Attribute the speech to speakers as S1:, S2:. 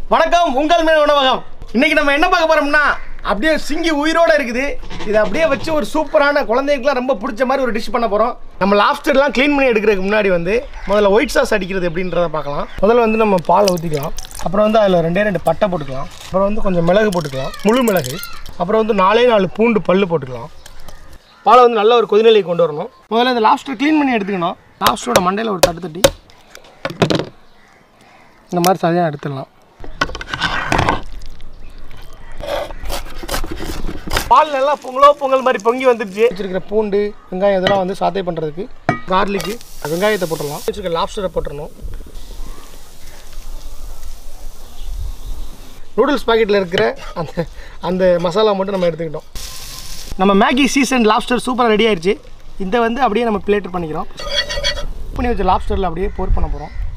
S1: வணக்கம் உங்கள் மேல் உணவகம் இன்னைக்கு நம்ம என்ன பார்க்க போறோம்னா அப்படியே சிங்கி உயிரோட இருக்குது இதை அப்படியே வச்சு ஒரு சூப்பரான குழந்தைகளுக்குலாம் ரொம்ப பிடிச்ச மாதிரி ஒரு டிஷ் பண்ண போகிறோம் நம்ம லாப்ஸ்டர்லாம் க்ளீன் பண்ணி எடுக்கிறதுக்கு முன்னாடி வந்து முதல்ல ஒயிட் சாஸ் அடிக்கிறது எப்படின்றத பார்க்கலாம் முதல்ல வந்து நம்ம பால் ஊற்றிக்கலாம் அப்புறம் வந்து அதில் ரெண்டே ரெண்டு பட்டை போட்டுக்கலாம் அப்புறம் வந்து கொஞ்சம் மிளகு போட்டுக்கலாம் முழு மிளகு அப்புறம் வந்து நாலே நாலு பூண்டு பல்லு போட்டுக்கலாம் பாலை வந்து நல்ல ஒரு கொதிநிலை கொண்டு வரணும் முதல்ல இந்த லாப்ஸ்டர் க்ளீன் பண்ணி எடுத்துக்கணும் லாப்ஸ்டரோட மண்டையில் ஒரு தட்டு தட்டி இந்த மாதிரி சரியாக எடுத்துடலாம் பால் நல்லா பொங்கலோ பொங்கல் மாதிரி பொங்கி வந்துடுச்சு வச்சிருக்கிற பூண்டு வெங்காயம் இதெல்லாம் வந்து சாத்தை பண்ணுறதுக்கு கார்லிக்கு வெங்காயத்தை போட்டுடலாம் வச்சிருக்க லாப்ஸ்டரை போட்டுடணும் நூடுல்ஸ் பாக்கெட்டில் இருக்கிற அந்த அந்த மசாலா மட்டும் நம்ம எடுத்துக்கிட்டோம் நம்ம மேகி சீசன் லாப்ஸ்டர் சூப்பராக ரெடி ஆயிடுச்சு இதை வந்து அப்படியே நம்ம பிளேட் பண்ணிக்கிறோம் பண்ணி வச்ச லாப்ஸ்டரில் அப்படியே போர் பண்ண போகிறோம்